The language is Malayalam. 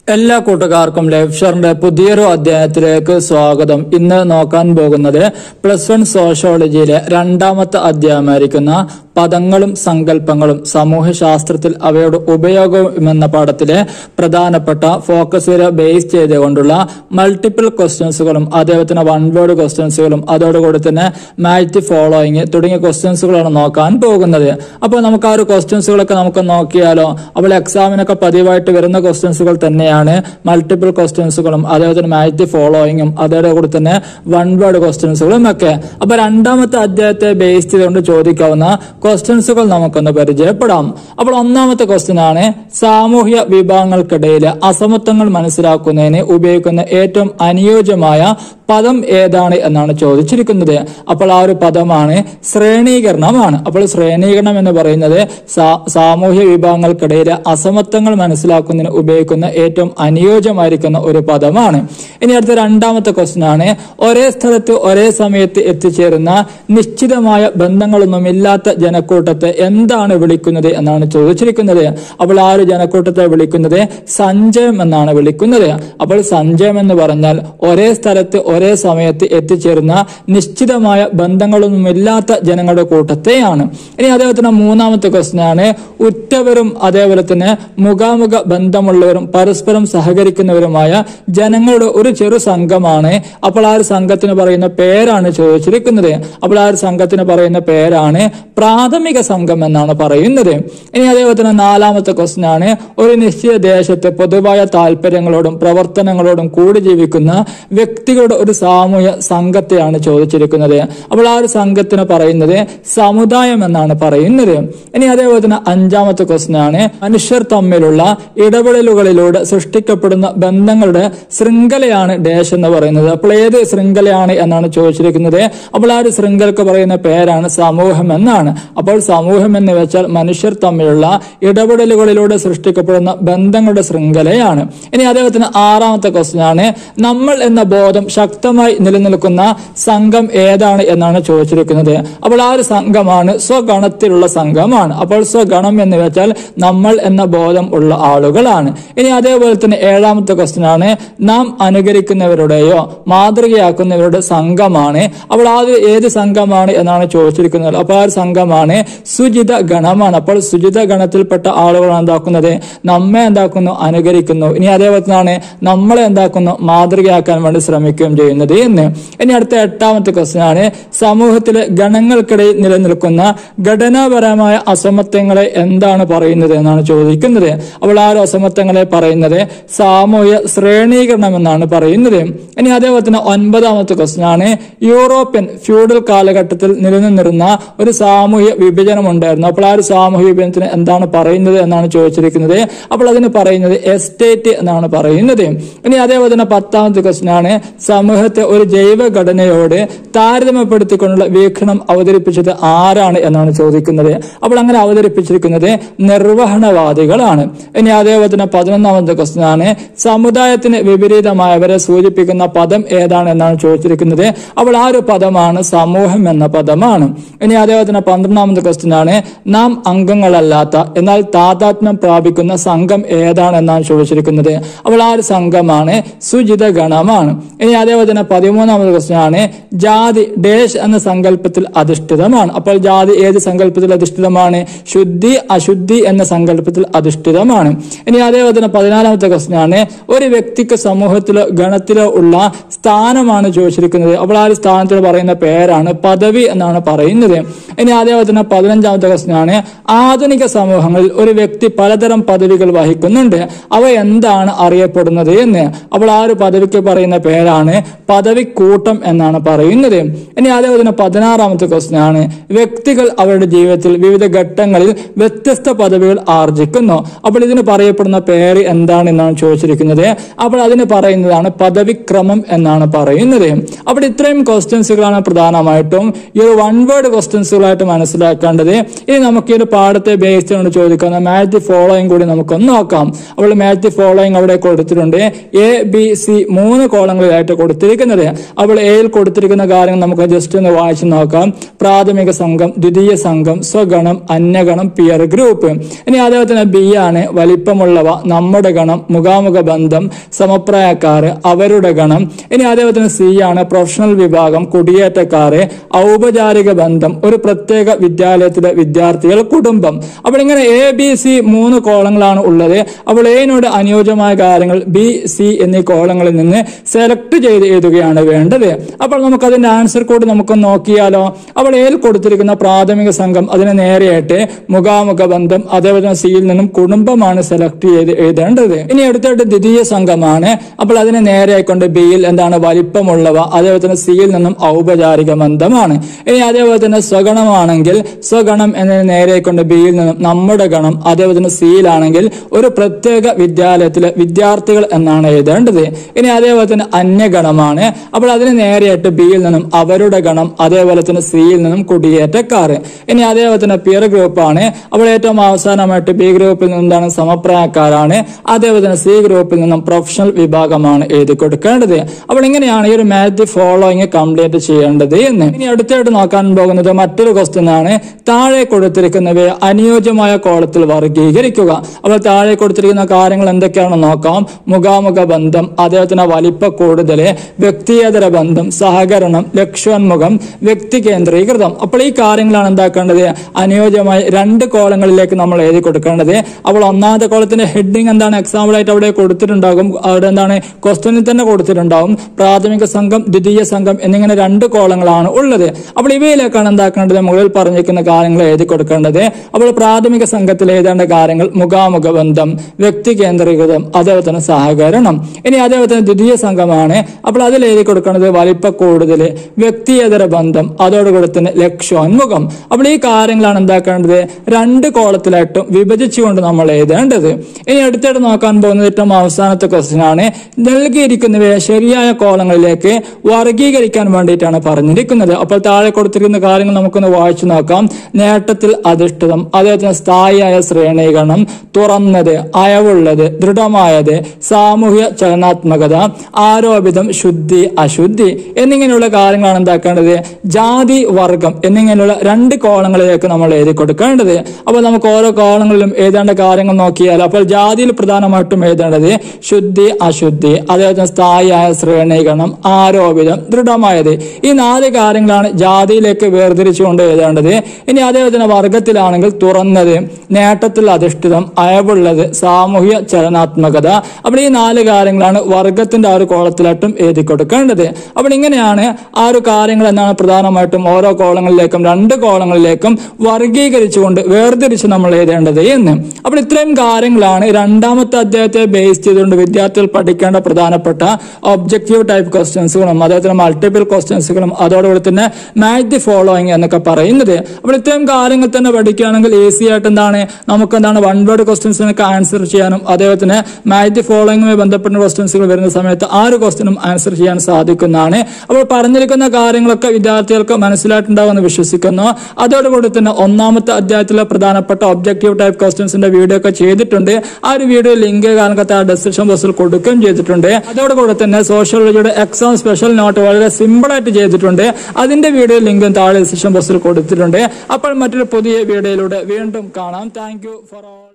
എല്ലാ കൂട്ടുകാർക്കും ലെഫ്ഷറിന്റെ പുതിയൊരു അധ്യായത്തിലേക്ക് സ്വാഗതം ഇന്ന് നോക്കാൻ പോകുന്നത് പ്ലസ് വൺ സോഷ്യോളജിയിലെ രണ്ടാമത്തെ അധ്യായമായിരിക്കുന്ന പദങ്ങളും സങ്കല്പങ്ങളും സമൂഹശാസ്ത്രത്തിൽ അവയുടെ ഉപയോഗം എന്ന പാഠത്തിലെ പ്രധാനപ്പെട്ട ഫോക്കസ് ഏരിയ ബേസ് ചെയ്തുകൊണ്ടുള്ള മൾട്ടിപ്പിൾ ക്വസ്റ്റ്യൻസുകളും അതേപോലെ വൺ വേർഡ് ക്വസ്റ്റ്യൻസുകളും അതോടുകൂടി തന്നെ മാച്ച് ഫോളോയിങ് തുടങ്ങിയ ക്വസ്റ്റ്യൻസുകളാണ് നോക്കാൻ പോകുന്നത് അപ്പോൾ നമുക്ക് ആ ഒരു ക്വസ്റ്റ്യൻസുകളൊക്കെ നമുക്ക് നോക്കിയാലോ അപ്പോൾ എക്സാമിനൊക്കെ പതിവായിട്ട് വരുന്ന ക്വസ്റ്റ്യൻസുകൾ തന്നെയാണ് മൾട്ടിപ്പിൾ ക്വസ്റ്റ്യൻസുകളും അതേപോലെ മാച്ച് ഫോളോയിങ്ങും അതോടുകൂടി തന്നെ വൺ വേർഡ് ക്വസ്റ്റ്യൻസുകളും ഒക്കെ അപ്പൊ രണ്ടാമത്തെ അധ്യായത്തെ ബേസ് ചെയ്തുകൊണ്ട് ചോദിക്കാവുന്ന ക്വസ്റ്റ്യൻസുകൾ നമുക്കൊന്ന് പരിചയപ്പെടാം അപ്പോൾ ഒന്നാമത്തെ ക്വസ്റ്റ്യൻ ആണ് സാമൂഹ്യ വിഭാഗങ്ങൾക്കിടയിലെ അസമത്വങ്ങൾ മനസ്സിലാക്കുന്നതിന് ഉപയോഗിക്കുന്ന ഏറ്റവും അനുയോജ്യമായ പദം ഏതാണ് എന്നാണ് ചോദിച്ചിരിക്കുന്നത് അപ്പോൾ ആ ഒരു പദമാണ് ശ്രേണീകരണമാണ് അപ്പോൾ ശ്രേണീകരണം എന്ന് പറയുന്നത് സാ- സാമൂഹ്യ വിഭാഗങ്ങൾക്കിടയിലെ അസമത്വങ്ങൾ മനസ്സിലാക്കുന്നതിന് ഉപയോഗിക്കുന്ന ഏറ്റവും അനുയോജ്യമായിരിക്കുന്ന ഒരു പദമാണ് ഇനി അടുത്ത രണ്ടാമത്തെ ക്വസ്റ്റ്യൻ ആണ് ഒരേ സ്ഥലത്ത് ഒരേ സമയത്ത് എത്തിച്ചേരുന്ന നിശ്ചിതമായ ബന്ധങ്ങളൊന്നുമില്ലാത്ത ജനക്കൂട്ടത്തെ എന്താണ് വിളിക്കുന്നത് എന്നാണ് ചോദിച്ചിരിക്കുന്നത് അപ്പോൾ ആ ഒരു ജനക്കൂട്ടത്തെ വിളിക്കുന്നത് സഞ്ചയം എന്നാണ് വിളിക്കുന്നത് അപ്പോൾ സഞ്ചയം എന്ന് പറഞ്ഞാൽ ഒരേ സ്ഥലത്ത് ഒരേ സമയത്ത് എത്തിച്ചേരുന്ന നിശ്ചിതമായ ബന്ധങ്ങളൊന്നുമില്ലാത്ത ജനങ്ങളുടെ കൂട്ടത്തെയാണ് ഇനി അതേപോലെ തന്നെ മൂന്നാമത്തെ ക്വസ്റ്റ്യൻ ആണ് ഉറ്റവരും അതേപോലെ തന്നെ മുഖാമുഖ ബന്ധമുള്ളവരും പരസ്പരം സഹകരിക്കുന്നവരുമായ ജനങ്ങളുടെ ഒരു ചെറു സംഘമാണ് അപ്പോൾ ആ ഒരു സംഘത്തിന് പറയുന്ന പേരാണ് ചോദിച്ചിരിക്കുന്നത് അപ്പോൾ ആ ഒരു സംഘത്തിന് പറയുന്ന പേരാണ് പ്രാഥമിക സംഘം എന്നാണ് പറയുന്നത് ഇനി അതേപോലെ തന്നെ നാലാമത്തെ ക്വസ്റ്റ്യൻ ആണ് ഒരു നിശ്ചിത ദേശത്തെ പൊതുവായ താല്പര്യങ്ങളോടും പ്രവർത്തനങ്ങളോടും കൂടി ജീവിക്കുന്ന വ്യക്തികളുടെ ഒരു സാമൂഹ്യ സംഘത്തെയാണ് ചോദിച്ചിരിക്കുന്നത് അപ്പോൾ ആ ഒരു സംഘത്തിന് പറയുന്നത് സമുദായം എന്നാണ് പറയുന്നത് ഇനി അതേപോലെ തന്നെ അഞ്ചാമത്തെ ക്വസ്റ്റ്യൻ ആണ് മനുഷ്യർ തമ്മിലുള്ള ഇടപെടലുകളിലൂടെ സൃഷ്ടിക്കപ്പെടുന്ന ബന്ധങ്ങളുടെ ശൃംഖലയാണ് ഡേഷ് എന്ന് പറയുന്നത് അപ്പോൾ ഏത് ശൃംഖലയാണ് എന്നാണ് ചോദിച്ചിരിക്കുന്നത് അപ്പോൾ ആ ഒരു ശൃംഖലക്ക് പറയുന്ന പേരാണ് സമൂഹം എന്നാണ് അപ്പോൾ സമൂഹം എന്ന് വെച്ചാൽ മനുഷ്യർ തമ്മിലുള്ള ഇടപെടലുകളിലൂടെ സൃഷ്ടിക്കപ്പെടുന്ന ബന്ധങ്ങളുടെ ശൃംഖലയാണ് ഇനി അതേപോലെ തന്നെ ആറാമത്തെ ക്വസ്റ്റ്യൻ ആണ് നമ്മൾ എന്ന ബോധം ശക്തമായി നിലനിൽക്കുന്ന സംഘം ഏതാണ് എന്നാണ് ചോദിച്ചിരിക്കുന്നത് അപ്പോൾ ആ ഒരു സംഘമാണ് സ്വഗണത്തിലുള്ള സംഘമാണ് അപ്പോൾ സ്വഗണം എന്ന് വെച്ചാൽ നമ്മൾ എന്ന ബോധം ഉള്ള ആളുകളാണ് ഇനി അതേപോലെ തന്നെ ഏഴാമത്തെ ക്വസ്റ്റ്യൻ ആണ് നാം അനുകരിക്കുന്നവരുടെയോ മാതൃകയാക്കുന്നവരുടെ സംഘമാണ് അപ്പോൾ ആ ഒരു ഏത് സംഘമാണ് എന്നാണ് ചോദിച്ചിരിക്കുന്നത് അപ്പോൾ ആ ഒരു സംഘമാണ് സുജിത ഗണമാണ് അപ്പോൾ സുജിത ഗണത്തിൽപ്പെട്ട ആളുകൾ എന്താക്കുന്നത് നമ്മെ എന്താക്കുന്നു അനുകരിക്കുന്നു ഇനി അതേപോലെ തന്നെയാണ് നമ്മളെ എന്താക്കുന്നു മാതൃകയാക്കാൻ വേണ്ടി ശ്രമിക്കുകയും ചെയ്യുന്നത് എന്ന് ഇനി അടുത്ത എട്ടാമത്തെ ക്വസ്റ്റ്യൻ ആണ് സമൂഹത്തിലെ ഗണങ്ങൾക്കിടയിൽ നിലനിൽക്കുന്ന ഘടനാപരമായ അസമത്വങ്ങളെ എന്താണ് പറയുന്നത് എന്നാണ് ചോദിക്കുന്നത് അപ്പോൾ ആ ഒരു അസമത്വങ്ങളെ പറയുന്നത് സാമൂഹ്യ ശ്രേണീകരണം എന്നാണ് പറയുന്നത് ഇനി അതേപോലെ തന്നെ ഒൻപതാമത്തെ ക്വസ്റ്റ്യൻ ആണ് യൂറോപ്യൻ ഫ്യൂഡൽ കാലഘട്ടത്തിൽ നിലനിന്നിരുന്ന ഒരു സാമൂഹ്യ വിഭജനം ഉണ്ടായിരുന്നു അപ്പോൾ ആ ഒരു സാമൂഹ്യ വിഭജനത്തിന് എന്താണ് പറയുന്നത് എന്നാണ് ചോദിച്ചിരിക്കുന്നത് അപ്പോൾ അതിന് പറയുന്നത് എസ്റ്റേറ്റ് എന്നാണ് പറയുന്നത് ഇനി അതേപോലെ തന്നെ പത്താമത്തെ ക്വസ്റ്റ്യൻ ആണ് സമൂഹത്തെ ഒരു ജൈവ ഘടനയോട് താരതമ്യപ്പെടുത്തിക്കൊണ്ടുള്ള വീക്ഷണം അവതരിപ്പിച്ചത് ആരാണ് എന്നാണ് ചോദിക്കുന്നത് അപ്പോൾ അങ്ങനെ അവതരിപ്പിച്ചിരിക്കുന്നത് നിർവഹണവാദികളാണ് ഇനി അതേപോലെ തന്നെ പതിനൊന്നാമത്തെ ക്വസ്റ്റ്യൻ ആണ് സമുദായത്തിന് വിപരീതമായവരെ സൂചിപ്പിക്കുന്ന പദം ഏതാണ് എന്നാണ് ചോദിച്ചിരിക്കുന്നത് അപ്പോൾ ആ ഒരു പദമാണ് സമൂഹം എന്ന പദമാണ് ഇനി അതേപോലെ തന്നെ പന്ത്രണ്ടാമത്തെ ക്വസ്റ്റ്യൻ ആണ് നാം അംഗങ്ങളല്ലാത്ത എന്നാൽ താതാത്മ്യം പ്രാപിക്കുന്ന സംഘം ഏതാണ് എന്നാണ് ചോദിച്ചിരിക്കുന്നത് അപ്പോൾ ആ ഒരു സംഘമാണ് സുജിത ഗണമാണ് ഇനി അതേപോലെ തന്നെ പതിമൂന്നാമത് ക്വസ്റ്റ്യൻ ആണ് ജാതി ഡേഷ് എന്ന സങ്കല്പത്തിൽ അധിഷ്ഠിതമാണ് അപ്പോൾ ജാതി ഏത് സങ്കല്പത്തിൽ അധിഷ്ഠിതമാണ് ശുദ്ധി അശുദ്ധി എന്ന സങ്കല്പത്തിൽ അധിഷ്ഠിതമാണ് ഇനി അതേപോലെ തന്നെ പതിനാലാമത്തെ ക്വസ്റ്റ്യൻ ആണ് ഒരു വ്യക്തിക്ക് സമൂഹത്തിലോ ഗണത്തിലോ ഉള്ള സ്ഥാനമാണ് ചോദിച്ചിരിക്കുന്നത് അപ്പോൾ ആ ഒരു സ്ഥാനത്തിൽ പറയുന്ന പേരാണ് പദവി എന്നാണ് പറയുന്നത് ഇനി അതേപോലെ തന്നെ പതിനഞ്ചാമത്തെ ക്വസ്റ്റ്യൻ ആണ് ആധുനിക സമൂഹങ്ങളിൽ ഒരു വ്യക്തി പലതരം പദവികൾ വഹിക്കുന്നുണ്ട് അവ എന്താണ് അറിയപ്പെടുന്നത് എന്ന് അപ്പോൾ ആ ഒരു പദവിക്ക് പറയുന്ന പേരാണ് പദവിക്കൂട്ടം എന്നാണ് പറയുന്നത് ഇനി അതേപോലെ തന്നെ പതിനാറാമത്തെ ക്വസ്റ്റ്യൻ ആണ് വ്യക്തികൾ അവരുടെ ജീവിതത്തിൽ വിവിധ ഘട്ടങ്ങളിൽ വ്യത്യസ്ത പദവികൾ ആർജിക്കുന്നു അപ്പോൾ ഇതിന് പറയപ്പെടുന്ന പേര് എന്താണ് എന്നാണ് ചോദിച്ചിരിക്കുന്നത് അപ്പോൾ അതിന് പറയുന്നതാണ് പദവിക്രമം എന്നാണ് പറയുന്നത് അപ്പോൾ ഇത്രയും ക്വസ്റ്റ്യൻസുകളാണ് പ്രധാനമായിട്ടും ഈ ഒരു വൺ വേർഡ് ക്വസ്റ്റ്യൻസുകളായിട്ട് മനസ്സിലാക്കേണ്ടത് ഇനി നമുക്ക് ഈ ഒരു പാഠത്തെ ബേസ് ചെയ്തുകൊണ്ട് ചോദിക്കുന്ന മാച്ച് ദി ഫോളോയിങ് കൂടി നമുക്കൊന്ന് നോക്കാം അപ്പോൾ മാച്ച് ദി ഫോളോയിങ് അവിടെ കൊടുത്തിട്ടുണ്ട് എ ബി സി മൂന്ന് കോളങ്ങളിലായിട്ട് കൊടുത്തിരിക്കുന്നത് അപ്പോൾ എയിൽ കൊടുത്തിരിക്കുന്ന കാര്യങ്ങൾ നമുക്ക് ജസ്റ്റ് ഒന്ന് വായിച്ചു നോക്കാം പ്രാഥമിക സംഘം ദ്വിതീയ സംഘം സ്വഗണം അന്യഗണം പിയർ ഗ്രൂപ്പ് ഇനി അതേപോലെ തന്നെ ബി ആണ് വലിപ്പമുള്ളവ നമ്മുടെ ഗണം ഗണം മുഖാമുഖ ബന്ധം സമപ്രായക്കാര് അവരുടെ ഗണം ഇനി അതേപോലെ സി ആണ് പ്രൊഫഷണൽ വിഭാഗം കുടിയേറ്റക്കാര് ഔപചാരിക ബന്ധം ഒരു പ്രത്യേക വിദ്യാലയത്തിലെ വിദ്യാർത്ഥികൾ കുടുംബം അപ്പോൾ ഇങ്ങനെ എ ബി സി മൂന്ന് കോളങ്ങളാണ് ഉള്ളത് അപ്പോൾ എനോട് അനുയോജ്യമായ കാര്യങ്ങൾ ബി സി എന്നീ കോളങ്ങളിൽ നിന്ന് സെലക്ട് ചെയ്ത് എഴുതുകയാണ് വേണ്ടത് അപ്പോൾ നമുക്ക് അതിന്റെ ആൻസർ കോഡ് നമുക്ക് നോക്കിയാലോ അപ്പോൾ എയിൽ കൊടുത്തിരിക്കുന്ന പ്രാഥമിക സംഘം അതിന് നേരെയായിട്ട് മുഖാമുഖ ബന്ധം അതേപോലെ തന്നെ സിയിൽ നിന്നും കുടുംബമാണ് സെലക്ട് ചെയ്ത് എഴുതേണ്ടത് ഇനി അടുത്തായിട്ട് ദ്വിതീയ സംഘമാണ് അപ്പോൾ അതിന് നേരെയായിക്കൊണ്ട് ബിയിൽ എന്താണ് വലിപ്പമുള്ളവ അതേപോലെ തന്നെ സിയിൽ നിന്നും ഔപചാരിക ബന്ധമാണ് ഇനി അതേപോലെ തന്നെ സ്വഗണമാണെങ്കിൽ സ്വഗണം എന്നതിന് നേരെയായിക്കൊണ്ട് ബിയിൽ നിന്നും നമ്മുടെ ഗണം അതേപോലെ തന്നെ സിയിലാണെങ്കിൽ ഒരു പ്രത്യേക വിദ്യാലയത്തിലെ വിദ്യാർത്ഥികൾ എന്നാണ് എഴുതേണ്ടത് ഇനി അതേപോലെ തന്നെ അന്യഗണമാണ് അപ്പോൾ അതിന് നേരെയായിട്ട് ബിയിൽ നിന്നും അവരുടെ ഗണം അതേപോലെ തന്നെ സിയിൽ നിന്നും കുടിയേറ്റക്കാർ ഇനി അതേപോലെ തന്നെ പിയർ ഗ്രൂപ്പാണ് അപ്പോൾ ഏറ്റവും അവസാനമായിട്ട് ബി ഗ്രൂപ്പിൽ നിന്നും എന്താണ് സമപ്രായക്കാരാണ് അതേപോലെ തന്നെ സി ഗ്രൂപ്പിൽ നിന്നും പ്രൊഫഷണൽ വിഭാഗമാണ് എഴുതി കൊടുക്കേണ്ടത് അപ്പോൾ ഇങ്ങനെയാണ് ഈ ഒരു മാത്ത് ഫോളോയിങ് കംപ്ലീറ്റ് ചെയ്യേണ്ടത് എന്ന് ഇനി അടുത്തായിട്ട് നോക്കാൻ പോകുന്നത് മറ്റൊരു ക്വസ്റ്റ്യൻ ആണ് താഴെ കൊടുത്തിരിക്കുന്നവയെ അനുയോജ്യമായ കോളത്തിൽ വർഗീകരിക്കുക അപ്പോൾ താഴെ കൊടുത്തിരിക്കുന്ന കാര്യങ്ങൾ എന്തൊക്കെയാണെന്ന് നോക്കാം മുഖാമുഖ ബന്ധം അതേപോലെ തന്നെ വലിപ്പ കൂടുതൽ വ്യക്തിയേതര ബന്ധം സഹകരണം ലക്ഷ്യോന്മുഖം വ്യക്തി കേന്ദ്രീകൃതം അപ്പോൾ ഈ കാര്യങ്ങളാണ് എന്താക്കേണ്ടത് അനുയോജ്യമായി രണ്ട് കോളങ്ങളിലേക്ക് നമ്മൾ എഴുതി കൊടുക്കേണ്ടത് അപ്പോൾ ഒന്നാമത്തെ കോളത്തിന്റെ ഹെഡിങ് എന്താണ് എക്സാമ്പിൾ ആയിട്ട് അവിടെ കൊടുത്തിട്ടുണ്ടാകും അവിടെ എന്താണ് ക്വസ്റ്റ്യനിൽ തന്നെ കൊടുത്തിട്ടുണ്ടാകും പ്രാഥമിക സംഘം ദ്വിതീയ സംഘം എന്നിങ്ങനെ രണ്ട് കോളങ്ങളാണ് ഉള്ളത് അപ്പോൾ ഇവയിലേക്കാണ് എന്താക്കേണ്ടത് മുകളിൽ പറഞ്ഞിരിക്കുന്ന കാര്യങ്ങൾ എഴുതി കൊടുക്കേണ്ടത് അപ്പോൾ പ്രാഥമിക സംഘത്തിൽ എഴുതേണ്ട കാര്യങ്ങൾ മുഖാമുഖ ബന്ധം വ്യക്തി കേന്ദ്രീകൃതം അതേപോലെ തന്നെ സഹകരണം ഇനി അതേപോലെ തന്നെ ദ്വിതീയ സംഘമാണ് അപ്പോൾ അതിൽ എഴുതി കൊടുക്കേണ്ടത് വലിപ്പ കൂടുതൽ വ്യക്തിയേതര ബന്ധം അതോടുകൂടി തന്നെ ലക്ഷ്യോന്മുഖം അപ്പോൾ ഈ കാര്യങ്ങളാണ് എന്താക്കേണ്ടത് രണ്ട് കോളത്തിലായിട്ടും വിഭജിച്ചുകൊണ്ട് നമ്മൾ എഴുതേണ്ടത് ഇനി അടുത്തായിട്ട് നോക്കാൻ പോകുന്നത് ഏറ്റവും അവസാനത്തെ ക്വസ്റ്റ്യൻ ആണ് നൽകിയിരിക്കുന്നവയെ ശരിയായ കോളങ്ങളിലേക്ക് വർഗീകരിക്കാൻ വേണ്ടിയിട്ടാണ് പറഞ്ഞിരിക്കുന്നത് അപ്പോൾ താഴെ കൊടുത്തിരിക്കുന്ന കാര്യങ്ങൾ നമുക്കൊന്ന് വായിച്ചു നോക്കാം നേട്ടത്തിൽ അധിഷ്ഠിതം അതേപോലെ തന്നെ സ്ഥായിയായ ശ്രേണീകരണം തുറന്നത് അയവുള്ളത് ദൃഢമായത് സാമൂഹ്യ ചലനാത്മകത ആരോപിതം ശുദ്ധി അശുദ്ധി എന്നിങ്ങനെയുള്ള കാര്യങ്ങളാണ് എന്താക്കേണ്ടത് ജാതി വർഗം എന്നിങ്ങനെയുള്ള രണ്ട് കോളങ്ങളിലേക്ക് നമ്മൾ എഴുതി കൊടുക്കേണ്ടത് അപ്പോൾ നമുക്ക് ഓരോ കോളങ്ങളിലും എഴുതേണ്ട കാര്യങ്ങൾ നോക്കിയാൽ അപ്പോൾ ജാതിയിൽ പ്രധാനമായിട്ടും എഴുതേണ്ടത് ശുദ്ധി അശുദ്ധി അതേപോലെ തന്നെ സ്ഥായിയായ ശ്രേണീകരണം ആരോപിതം ദൃഢമായത് ഈ നാല് കാര്യങ്ങളാണ് ജാതിയിലേക്ക് വേർതിരിച്ചുകൊണ്ട് എഴുതേണ്ടത് ഇനി അതേപോലെ തന്നെ വർഗത്തിലാണെങ്കിൽ തുറന്നത് നേട്ടത്തിൽ അധിഷ്ഠിതം അയവുള്ളത് സാമൂഹ്യ ചലനാത്മകത അപ്പോൾ ഈ നാല് കാര്യങ്ങളാണ് വർഗത്തിന്റെ ആ ഒരു കോളത്തിലായിട്ടും എഴുതി കൊടുക്കേണ്ടത് അപ്പോൾ ഇങ്ങനെയാണ് ആ ഒരു കാര്യങ്ങൾ എന്നാണ് പ്രധാനമായിട്ടും ഓരോ കോളങ്ങളിലേക്കും രണ്ട് കോളങ്ങളിലേക്കും വർഗീകരിച്ചുകൊണ്ട് വേർതിരിച്ച് നമ്മൾ എഴുതേണ്ടത് എന്ന് അപ്പോൾ ഇത്രയും കാര്യങ്ങളാണ് രണ്ടാമത്തെ അധ്യായത്തെ ബേസ് ചെയ്തുകൊണ്ട് വിദ്യാർത്ഥികൾ പഠിക്കേണ്ട പ്രധാനപ്പെട്ട ഒബ്ജക്റ്റീവ് ടൈപ്പ് ക്വസ്റ്റ്യൻസുകളും അതേപോലെ മൾട്ടിപ്പിൾ ക്വസ്റ്റ്യൻസുകളും അതോടുകൂടി തന്നെ മാച്ച് ദി ഫോളോയിങ് എന്നൊക്കെ പറയുന്നത് അപ്പോൾ ഇത്രയും കാര്യങ്ങൾ തന്നെ പഠിക്കുകയാണെങ്കിൽ ഈസി ആയിട്ട് എന്താണ് നമുക്ക് എന്താണ് വൺ വേർഡ് ക്വസ്റ്റ്യൻസിനൊക്കെ ആൻസർ ചെയ്യാനും അതേപോലെ തന്നെ മാച്ച് ദി ഫോളോയിങ്ങുമായി ബന്ധപ്പെട്ട ക്വസ്റ്റ്യൻസുകൾ വരുന്ന സമയത്ത് ആ ഒരു ക്വസ്റ്റ്യനും ആൻസർ ചെയ്യാൻ സാധിക്കുന്നതാണ് അപ്പോൾ പറഞ്ഞിരിക്കുന്ന കാര്യങ്ങളൊക്കെ വിദ്യാർത്ഥികൾക്ക് മനസ്സിലായിട്ടുണ്ടാവുമെന്ന് വിശ്വസിക്കുന്നു അതോടുകൂടി തന്നെ ഒന്നാമത്തെ അധ്യായത്തിലെ പ്രധാനപ്പെട്ട ഒബ്ജക്റ്റീവ് ടൈപ്പ് ക്വസ്റ്റ്യൻസിന്റെ വീഡിയോ ഒക്കെ ചെയ്തിട്ടുണ്ട് ആ ഒരു വീഡിയോ ലിങ്ക് കാലത്തെ ആ ഡിസ്ക്രിപ്ഷൻ ബോക്സിൽ കൊടുക്കുകയും ചെയ്തിട്ടുണ്ട് അതോടുകൂടി തന്നെ സോഷ്യോളജിയുടെ എക്സാം സ്പെഷ്യൽ നോട്ട് വളരെ സിമ്പിൾ ആയിട്ട് ചെയ്തിട്ടുണ്ട് അതിന്റെ വീഡിയോ ലിങ്കും താഴെ ഡിസ്ക്രിപ്ഷൻ ബോക്സിൽ കൊടുത്തിട്ടുണ്ട് അപ്പോൾ മറ്റൊരു പുതിയ വീഡിയോയിലൂടെ വീണ്ടും കാണാം താങ്ക് യു ഫോർ ഓൾ